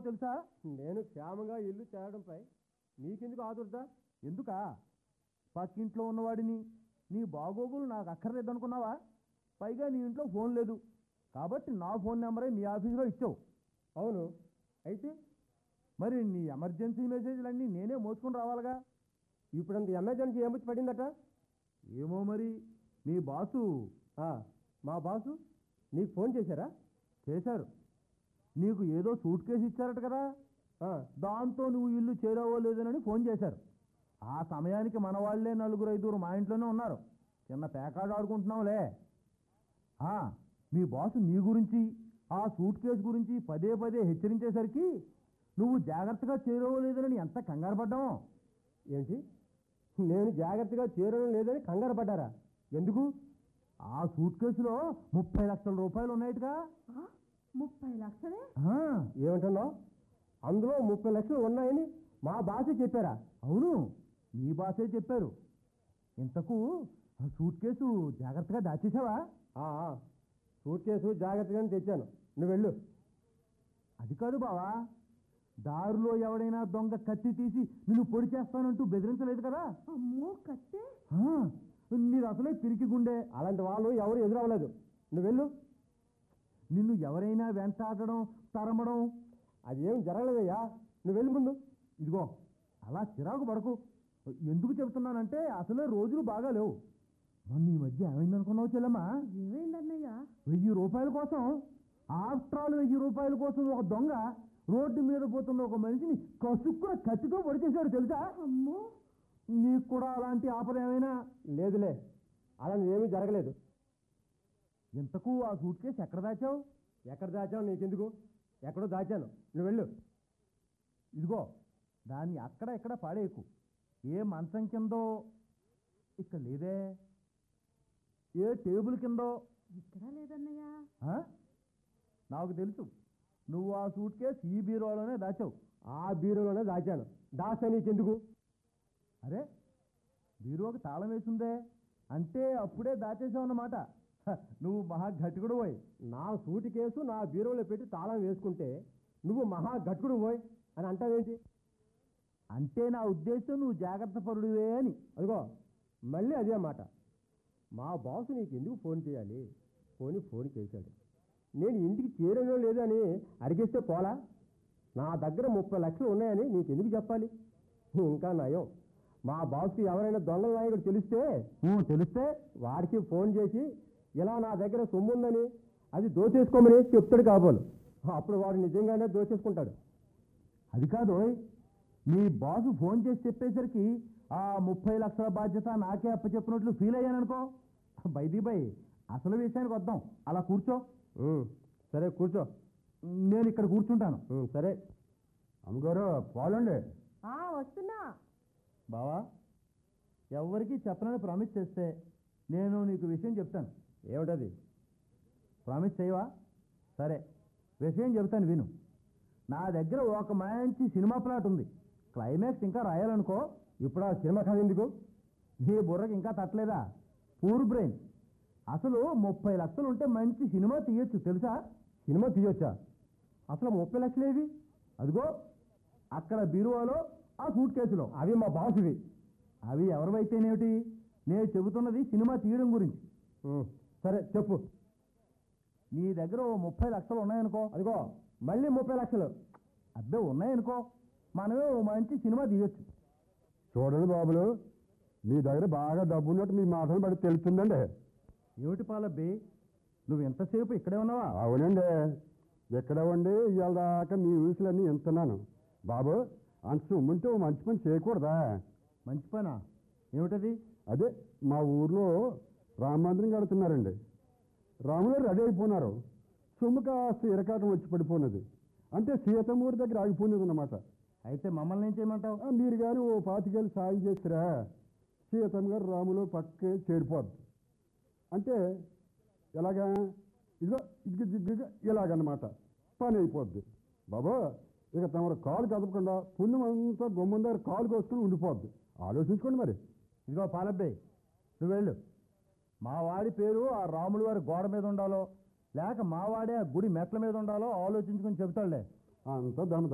తెలుసా నేను క్షేమంగా ఇల్లు చేరడంపై నీకెందుకు ఆదుర్దా ఎందుకా పక్కింట్లో ఉన్నవాడిని నీ బాగోగులు నాకు అక్కర్లేదు అనుకున్నావా పైగా నీ ఇంట్లో ఫోన్ లేదు కాబట్టి నా ఫోన్ నెంబరే మీ ఆఫీసులో ఇచ్చావు అవును అయితే మరి నీ ఎమర్జెన్సీ మెసేజ్లన్నీ నేనే మోసుకొని రావాలిగా ఇప్పుడంత ఎమర్జెన్సీ ఏమొచ్చి పడిందట ఏమో మరి మీ బాసు ఆ, మా బాసు నీకు ఫోన్ చేశారా చేశారు నీకు ఏదో సూట్ కేసు ఇచ్చారట కదా ఆ, దాంతో నువ్వు ఇల్లు చేరావో లేదనని ఫోన్ చేశారు ఆ సమయానికి మన వాళ్ళే నలుగురు ఐదుగురు మా ఇంట్లోనే ఉన్నారు చిన్న పేకాడు ఆడుకుంటున్నాంలే ఆ, మీ బాసు నీ గురించి ఆ సూట్ కేసు గురించి పదే పదే హెచ్చరించేసరికి నువ్వు జాగ్రత్తగా చేరవో లేదనని ఎంత కంగారు పడ్డావు ఏంటి నేను జాగ్రత్తగా చేరడం లేదని కంగారు పడ్డారా ఎందుకు ఆ సూట్ కేసులో ముప్పై లక్షల రూపాయలు ఉన్నాయటగా ఆ, ముప్పై లక్షలే ఆ, ఏమంటున్నావు అందులో ముప్పై లక్షలు ఉన్నాయని మా బాసే చెప్పారా అవును మీ బాసే చెప్పారు ఇంతకు ఆ సూట్ కేసు జాగ్రత్తగా దాచేసావా ఆ, ఆ, సూట్ కేసు జాగ్రత్తగానే తెచ్చాను నువ్వు వెళ్ళు అది కాదు బావా దారిలో ఎవడైనా దొంగ కత్తి తీసి నిన్ను పొడి చేస్తానంటూ బెదిరించలేదు కదా అమ్మో కత్తే ఆ, నీది అసలే పిరికి గుండె అలాంటి వాళ్ళు ఎవరు ఎదురవ్వలేదు నువ్వు వెళ్ళు నిన్ను ఎవరైనా వెంటాడడం తరమడం అది ఏం జరగలేదయ్యా నువ్వు వెళ్ళి ముందు ఇదిగో అలా చిరాకు పడకు ఎందుకు చెబుతున్నానంటే అసలే రోజులు బాగా లేవు మొన్న ఈ మధ్య ఏమైందనుకున్నావు చెల్లమ్మా ఏమైందన్నయ్య వెయ్యి రూపాయల కోసం ఆఫ్టర్ ఆల్ వెయ్యి రూపాయల కోసం ఒక దొంగ రోడ్డు మీద పోతున్న ఒక మనిషిని కసుక్కున కత్తితో పొడి చేశాడు తెలుసా అమ్మో నీకు కూడా అలాంటి ఆపద ఏమైనా లేదులే అలాంటి ఏమీ జరగలేదు ఇంతకు ఆ సూట్ కేసు ఎక్కడ దాచావు ఎక్కడ దాచావు నీకెందుకు ఎక్కడో దాచాను నువ్వు వెళ్ళు ఇదిగో దాన్ని అక్కడ ఎక్కడ పాడేయకు ఏ మంచం కిందో ఇక్కడ లేదే ఏ టేబుల్ కిందో ఇక్కడ లేదన్నయ్య ఆ? నాకు తెలుసు నువ్వు ఆ సూట్ కేసు ఈ బీరోలోనే దాచావు ఆ బీరులోనే దాచాను దాచా నీకెందుకు అరే బీరువాకి తాళం వేసిందే అంటే అప్పుడే దాచేసావు అన్నమాట హ, నువ్వు మహా గట్టికుడు పోయి నా సూటి కేసు నా బీరులో పెట్టి తాళం వేసుకుంటే నువ్వు మహా గట్టుడు పోయ్ అని అంటావేంటి అంటే నా ఉద్దేశం నువ్వు జాగ్రత్త పరుడివే అని అదిగో మళ్ళీ అదే మాట మా బాసు నీకు ఎందుకు ఫోన్ చేయాలి ఫోన్ ఫోన్ చేశాడు నేను ఇంటికి చేరనో లేదని అడిగేస్తే పోలా నా దగ్గర ముప్పై లక్షలు ఉన్నాయని నీకు ఎందుకు చెప్పాలి ఇంకా నయం మా బాస్కి ఎవరైనా దొంగల నాయకుడు తెలిస్తే నువ్వు తెలిస్తే వాడికి ఫోన్ చేసి ఇలా నా దగ్గర సొమ్ము ఉందని అది దోచేసుకోమని చెప్తాడు కాబోలు అప్పుడు వాడు నిజంగానే దోచేసుకుంటాడు అది కాదు మీ బాసు ఫోన్ చేసి చెప్పేసరికి ఆ ముప్పై లక్షల బాధ్యత నాకే అప్పచెప్పినట్లు ఫీల్ అయ్యాను అనుకో బైది బై అసలు విషయానికి వద్దాం అలా కూర్చో ఉమ్, సరే కూర్చో నేను ఇక్కడ కూర్చుంటాను ఉమ్, సరే అమ్మగారు పోలండి ఆ వస్తున్నా బావా ఎవరికి చెప్పనని ప్రామిస్ చేస్తే నేను నీకు విషయం చెప్తాను ఏమిటది ప్రామిస్ చేయవా సరే విషయం చెబుతాను విను నా దగ్గర ఒక మంచి సినిమా ప్లాట్ ఉంది క్లైమాక్స్ ఇంకా రాయాలనుకో ఇప్పుడు ఆ సినిమా కథ ఎందుకు నీ బుర్రకి ఇంకా తట్టలేదా పూర్ బ్రెయిన్ అసలు ముప్పై లక్షలు ఉంటే మంచి సినిమా తీయొచ్చు తెలుసా సినిమా తీయొచ్చా అసలు ముప్పై లక్షలేవి అదిగో అక్కడ బీరువాలో ఆ సూట్ కేసులో అవి మా బాసువి అవి ఎవరివైతేనేమిటి నేను చెబుతున్నది సినిమా తీయడం గురించి ఉమ్, సరే చెప్పు నీ దగ్గర ఓ ముప్పై లక్షలు ఉన్నాయనుకో అదిగో మళ్ళీ ముప్పై లక్షలు అబ్బే ఉన్నాయనుకో మనమే ఓ మంచి సినిమా తీయొచ్చు చూడండి బాబులు మీ దగ్గర బాగా డబ్బు ఉన్నట్టు మీ మాటలు బట్టి తెలుస్తుందండి ఏమిటి పాలబ్బి నువ్వు ఎంతసేపు ఇక్కడే ఉన్నావా అవునండి ఎక్కడ ఉండి ఇవాళ దాకా మీ ఊసులన్నీ ఎంతున్నాను బాబు అంత సొమ్ముంటే ఓ మంచి పని చేయకూడదా మంచి పనా ఏమిటది అదే మా ఊర్లో రామ మందిరం కడుతున్నారండి రాములు రెడీ అయిపోయినారు సొమ్ము కాస్త ఇరకాటం వచ్చి పడిపోయినది అంటే సీతమ్మూరి దగ్గర ఆగిపోయినది అన్నమాట అయితే మమ్మల్ని ఏం చేయమంటావు ఆ, మీరు కానీ ఓ పాతికేళ్ళు సాయం చేసిరా సీతమ్మ గారు రాములు పక్కే చేరిపోద్ది అంటే ఎలాగా ఇదిగో ఇది దిగ్గుగా ఇలాగన్నమాట పని అయిపోద్ది బాబా ఇక తమరు కాలు కదపకుండా పుణ్యం అంతా గుమ్మం దగ్గర కాలు కోసుకుని ఉండిపోద్ది ఆలోచించుకోండి మరి ఇదిగో పాలబ్బే నువ్వు వెళ్ళు మా వాడి పేరు ఆ రాముల వారి గోడ మీద ఉండాలో లేక మా వాడే ఆ గుడి మెట్ల మీద ఉండాలో ఆలోచించుకొని చెబుతాడులే అంతా ధన